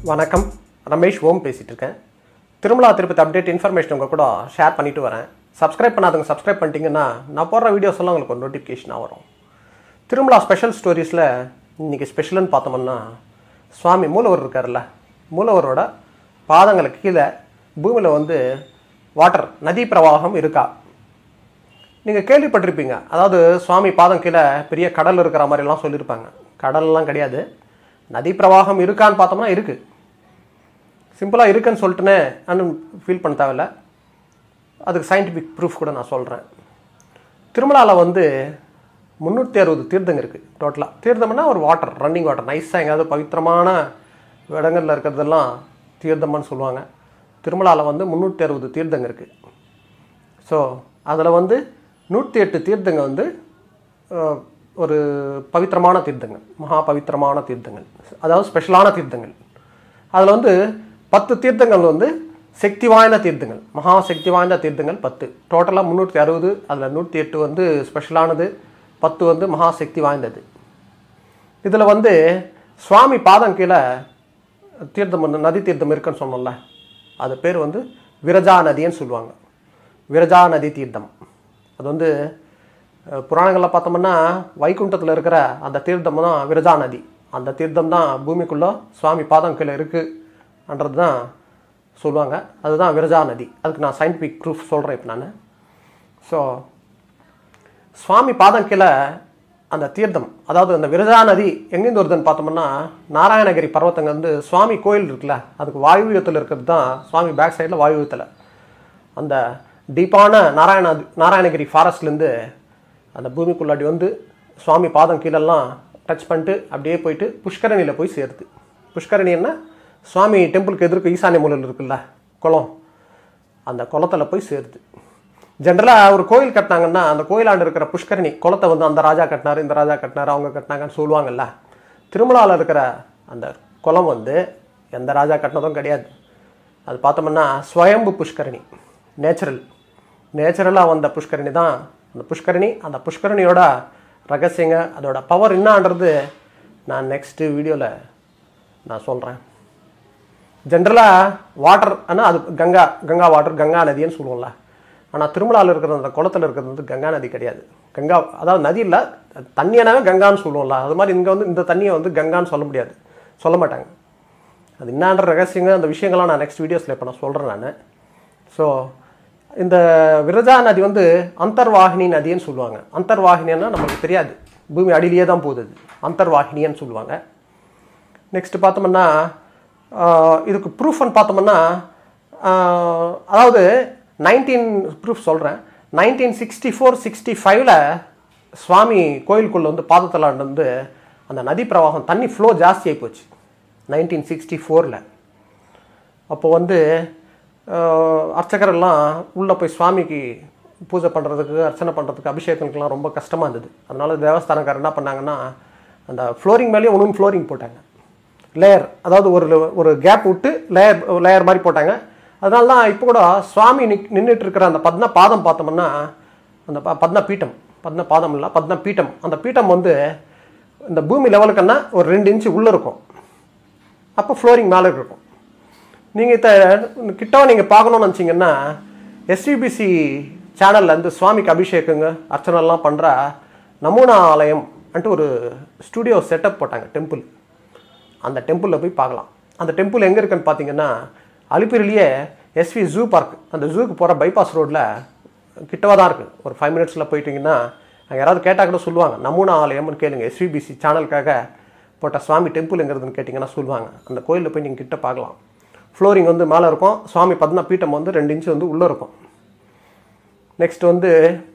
வணக்கம் ரமேஷ் ஓம் பேசிகிட்டு இருக்கேன் திருமலா திருப்பதி அப்டேட் இன்ஃபர்மேஷன் உங்கள் கூட ஷேர் பண்ணிட்டு வரேன் சப்ஸ்கிரைப் பண்ணாதவங்க சப்ஸ்கிரைப் பண்ணிட்டீங்கன்னா நான் போடுற வீடியோஸ் எல்லாம் உங்களுக்கு ஒரு நோட்டிஃபிகேஷனாக வரும் திருமலா ஸ்பெஷல் ஸ்டோரிஸில் இன்றைக்கி ஸ்பெஷல்னு பார்த்தோம்னா சுவாமி மூலவர் இருக்கார்ல மூலவரோட பாதங்களுக்கு கீழே பூமியில் வந்து வாட்டர் நதி பிரவாகம் இருக்கா நீங்கள் கேள்விப்பட்டிருப்பீங்க அதாவது சுவாமி பாதம் கீழே பெரிய கடல் இருக்கிற மாதிரிலாம் சொல்லியிருப்பாங்க கடல்லாம் கிடையாது நதி பிரவாகம் இருக்கான்னு பார்த்தோம்னா இருக்குது சிம்பிளாக இருக்குன்னு சொல்லிட்டுனே அண்ணன் ஃபீல் பண்ண தேவையில்ல அதுக்கு சயின்டிஃபிக் ப்ரூஃப் கூட நான் சொல்கிறேன் திருமலாவில் வந்து முந்நூற்றி அறுபது தீர்த்தங்க இருக்குது டோட்டலாக தீர்த்தம்னா ஒரு வாட்டர் ரன்னிங் வாட்டர் நைஸாக எங்கேயாவது பவித்திரமான இடங்களில் இருக்கிறதெல்லாம் தீர்த்தம்னு சொல்லுவாங்க திருமலாவில் வந்து முந்நூற்றி அறுபது தீர்த்தங்க இருக்குது ஸோ அதில் வந்து நூற்றி எட்டு தீர்த்தங்க வந்து அஹ், ஒரு பவித்திரமான தீர்த்தங்கள் மகா பவித்திரமான தீர்த்தங்கள் அதாவது ஸ்பெஷலான தீர்த்தங்கள் அதில் வந்து பத்து தீர்த்தங்கள் வந்து சக்தி வாய்ந்த தீர்த்தங்கள் மகா சக்தி வாய்ந்த தீர்த்தங்கள் பத்து டோட்டலாக முந்நூற்றி அறுபது அதில் நூற்றி எட்டு வந்து ஸ்பெஷலானது பத்து வந்து மகா சக்தி வாய்ந்தது இதில் வந்து சுவாமி பாதம் கீழே தீர்த்தம் வந்து நதி தீர்த்தம் இருக்குன்னு சொன்னோம்ல அது பேர் வந்து விரஜா நதின்னு சொல்லுவாங்க விரஜா நதி தீர்த்தம் அது வந்து அஹ், புராணங்களில் பார்த்தோம்னா வைகுண்டத்தில் இருக்கிற அந்த தீர்த்தம் தான் விரஜா நதி அந்த தீர்த்தம் தான் பூமிக்குள்ளே சுவாமி பாதம் கீழே இருக்குன்றது தான் சொல்லுவாங்க அதுதான் விரஜா நதி அதுக்கு நான் சயின்டிஃபிக் ப்ரூஃப் சொல்கிறேன் இப்போ நான் ஸோ சுவாமி பாதம் கீழே அந்த தீர்த்தம் அதாவது அந்த விரதா நதி எங்கேருந்து வருதுன்னு பார்த்தோம்னா நாராயணகிரி பர்வத்தங்க வந்து சுவாமி கோயில் இருக்குல்ல அதுக்கு வாயுவியத்தில் இருக்கிறது தான் சுவாமி பேக் சைடில் வாயுவியத்தில் அந்த டீப்பான நாராயண நாராயணகிரி ஃபாரஸ்ட்லேருந்து அந்த பூமிக்குள்ளாடி வந்து சுவாமி பாதம் கீழெல்லாம் டச் பண்ணிட்டு அப்படியே போயிட்டு புஷ்கரணியில் போய் சேருது புஷ்கரணி என்ன சுவாமி டெம்பிளுக்கு எதிர்க்கு ஈசானிய மூலையில் இருக்குல்ல குளம் அந்த குளத்தில் போய் சேருது ஜென்ரலாக ஒரு கோயில் கட்டினாங்கன்னா அந்த கோயிலாண்டு இருக்கிற புஷ்கரணி குளத்தை வந்து அந்த ராஜா கட்டினாரு இந்த ராஜா கட்டினாரு அவங்க கட்டினாங்கன்னு சொல்லுவாங்கல்ல திருமலாவில் இருக்கிற அந்த குளம் வந்து எந்த ராஜா கட்டினதும் கிடையாது அது பார்த்தோம்னா ஸ்வயம்பு புஷ்கரணி நேச்சுரல் நேச்சுரலாக வந்த புஷ்கரணி தான் அந்த புஷ்கரணி அந்த புஷ்கரணியோட ரகசியங்க அதோட பவர் என்னான்றது நான் நெக்ஸ்ட்டு வீடியோவில் நான் சொல்கிறேன் ஜென்ரலாக வாட்டர் ஆனால் அது கங்கா கங்கா வாட்டர் கங்கா நதின்னு சொல்லுவோம்ல ஆனால் திருமலாவில் இருக்கிற அந்த குளத்தில் இருக்கிறது வந்து கங்கா நதி கிடையாது கங்கா அதாவது நதி இல்லை தண்ணியானாவே கங்கான்னு சொல்லுவோம்ல அது மாதிரி இங்கே வந்து இந்த தண்ணியை வந்து கங்கான்னு சொல்ல முடியாது சொல்ல மாட்டாங்க அது என்னான்ற ரகசியங்க அந்த விஷயங்கள்லாம் நான் நெக்ஸ்ட் வீடியோஸில் இப்போ நான் சொல்கிறேன் நான் ஸோ இந்த விரஜா நதி வந்து அந்தர்வாகினி நதின்னு சொல்லுவாங்க அந்தர்வாகினின்னா நமக்கு தெரியாது பூமி அடியிலேயே தான் போகுது அது அந்தர்வாகினின்னு சொல்லுவாங்க நெக்ஸ்ட் பார்த்தோம்னா ஆஹ், இதுக்கு ப்ரூஃப்னு பார்த்தோம்னா ஆஹ், அதாவது நைன்டீன் ப்ரூஃப் சொல்கிறேன் நைன்டீன் சிக்ஸ்டி ஃபோர் சிக்ஸ்டி ஃபைவ்ல சுவாமி கோயிலுக்குள்ளே வந்து பாதத்தில் வந்து அந்த நதி பிரவாகம் தண்ணி ஃப்ளோ ஜாஸ்தியாகி போச்சு நைன்டீன் சிக்ஸ்டி ஃபோரில் அப்போ வந்து ஆஹ், அர்ச்சகர் எல்லாம் உள்ளே போய் சுவாமிக்கு பூஜை பண்ணுறதுக்கு அர்ச்சனை பண்ணுறதுக்கு அபிஷேகங்களுக்குலாம் ரொம்ப கஷ்டமாக இருந்தது அதனால தேவஸ்தானக்காரர் என்ன பண்ணாங்கன்னா அந்த ஃப்ளோரிங் மேலேயே ஒன்றும் ஃப்ளோரிங் போட்டாங்க லேயர் அதாவது ஒரு ஒரு கேப் விட்டு லேயர் லேயர் மாதிரி போட்டாங்க அதனால தான் இப்போ கூட சுவாமி நிக் நின்றுட்டு இருக்கிற அந்த பத்ன பாதம் பார்த்தோம்னா அந்த ப- பத்ன பீட்டம் பத்ன பாதம் இல்லை பத்ன பீட்டம் அந்த பீட்டம் வந்து இந்த பூமி லெவலுக்குன்னா ஒரு ரெண்டு இன்ச்சு உள்ளே இருக்கும் அப்போ ஃப்ளோரிங் மேலே இருக்கும் நீங்கள் இத்த கிட்ட நீங்கள் பார்க்கணும்னு நினச்சிங்கன்னா எஸ்விபிசி சேனலில் இருந்து சுவாமிக்கு அபிஷேகங்க அர்ச்சனைலாம் பண்ணுற நமூனா ஆலயம் அன்ட்டு ஒரு ஸ்டுடியோ செட்டப் போட்டாங்க டெம்பிள் அந்த டெம்பிளில் போய் பார்க்கலாம் அந்த டெம்பிள் எங்கே இருக்குன்னு பார்த்தீங்கன்னா அலிப்பிரிலேயே எஸ்வி ஜூ பார்க் அந்த ஜூக்கு போகிற பைபாஸ் ரோட்டில் கிட்டவா தான் இருக்குது ஒரு ஃபைவ் மினிட்ஸில் போயிட்டீங்கன்னா அங்கே யாராவது கேட்டால் கூட சொல்லுவாங்க நமூனா ஆலயம்னு கேளுங்க எஸ்விபிசி சேனலுக்காக போட்ட சுவாமி டெம்பிள் எங்கிறதுன்னு கேட்டிங்கன்னா சொல்லுவாங்க அந்த கோயிலில் போய் நீங்கள் கிட்ட பார்க்கலாம் ஃப்ளோரிங் வந்து மேலே இருக்கும் சுவாமி பத்ம பீட்டம் வந்து ரெண்டு இன்ச்சு வந்து உள்ளே இருக்கும் நெக்ஸ்ட் வந்து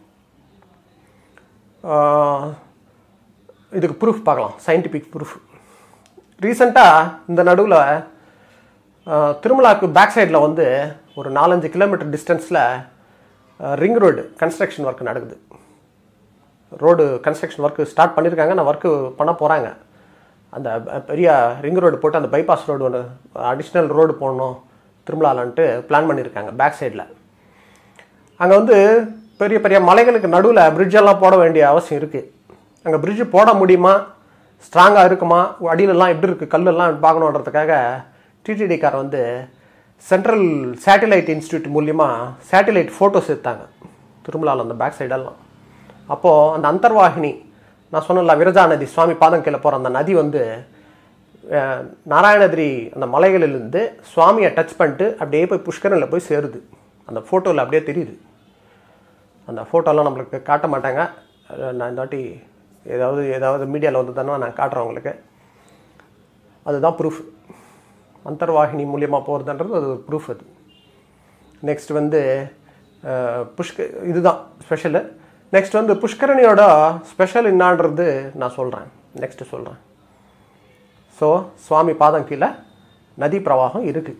ஆஹ், இதுக்கு ப்ரூஃப் பார்க்கலாம் சயின்டிஃபிக் ப்ரூஃப் ரீசெண்டாக இந்த நடுவில் திருமலாக்கு பேக் சைடில் வந்து ஒரு நாலஞ்சு கிலோமீட்டர் டிஸ்டன்ஸில் ரிங் ரோடு கன்ஸ்ட்ரக்ஷன் ஒர்க் நடக்குது ரோடு கன்ஸ்ட்ரக்ஷன் ஒர்க்கு ஸ்டார்ட் பண்ணியிருக்காங்க நான் ஒர்க்கு பண்ண போகிறாங்க அந்த ப- பெரிய ரிங் ரோடு போட்டு அந்த பைபாஸ் ரோடு ஒன்று அடிஷ்னல் ரோடு போடணும் திருமலாலன்ட்டு பிளான் பண்ணியிருக்காங்க பேக் சைடில் அங்கே வந்து பெரிய பெரிய மலைகளுக்கு நடுவில் எல்லாம் போட வேண்டிய அவசியம் இருக்குது அங்கே பிரிட்ஜ் போட முடியுமா ஸ்ட்ராங்காக இருக்குமா அடியிலலாம் எப்படி இருக்குது கல்லெல்லாம் பார்க்கணுன்றதுக்காக டிடிடிக்கார் வந்து சென்ட்ரல் சேட்டிலைட் இன்ஸ்டியூட் மூலியமாக சேட்டிலைட் ஃபோட்டோஸ் எடுத்தாங்க திருமலாவில் அந்த பேக் சைடெல்லாம் அப்போது அந்த அந்தர்வாகினி நான் சொன்னல விரஜா நதி சுவாமி பாதம் கீழே போகிற அந்த நதி வந்து அஹ், நாராயணகிரி அந்த மலைகளிலிருந்து சுவாமியை டச் பண்ணிட்டு அப்படியே போய் புஷ்கரனில் போய் சேருது அந்த ஃபோட்டோவில் அப்படியே தெரியுது அந்த ஃபோட்டோலாம் நம்மளுக்கு காட்ட மாட்டாங்க அஹ் நான் இந்த வாட்டி ஏதாவது ஏதாவது மீடியாவில் வந்து தானே நான் காட்டுறேன் உங்களுக்கு அதுதான் ப்ரூஃப் அந்தர்வாகினி மூலியமாக போகிறதுன்றது அது ஒரு ப்ரூஃப் அது நெக்ஸ்ட் வந்து அஹ், புஷ்க இதுதான் ஸ்பெஷலு நெக்ஸ்ட் வந்து புஷ்கரணியோட ஸ்பெஷல் என்னான்றது நான் சொல்கிறேன் நெக்ஸ்ட்டு சொல்கிறேன் ஸோ சுவாமி பாதம் கீழே நதி பிரவாகம் இருக்குது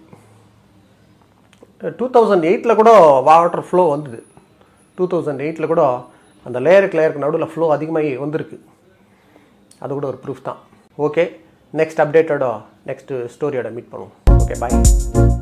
டூ தௌசண்ட் எயிட்டில் கூட வாட்டர் ஃப்ளோ வந்தது டூ தௌசண்ட் எயிட்டில் கூட அந்த லேயருக்கு லேயருக்கு நடுவில் ஃப்ளோ அதிகமாகி வந்திருக்கு அது கூட ஒரு ப்ரூஃப் தான் ஓகே நெக்ஸ்ட் அப்டேட்டோட நெக்ஸ்ட் ஸ்டோரியோட மீட் பண்ணுவோம் ஓகே பாய்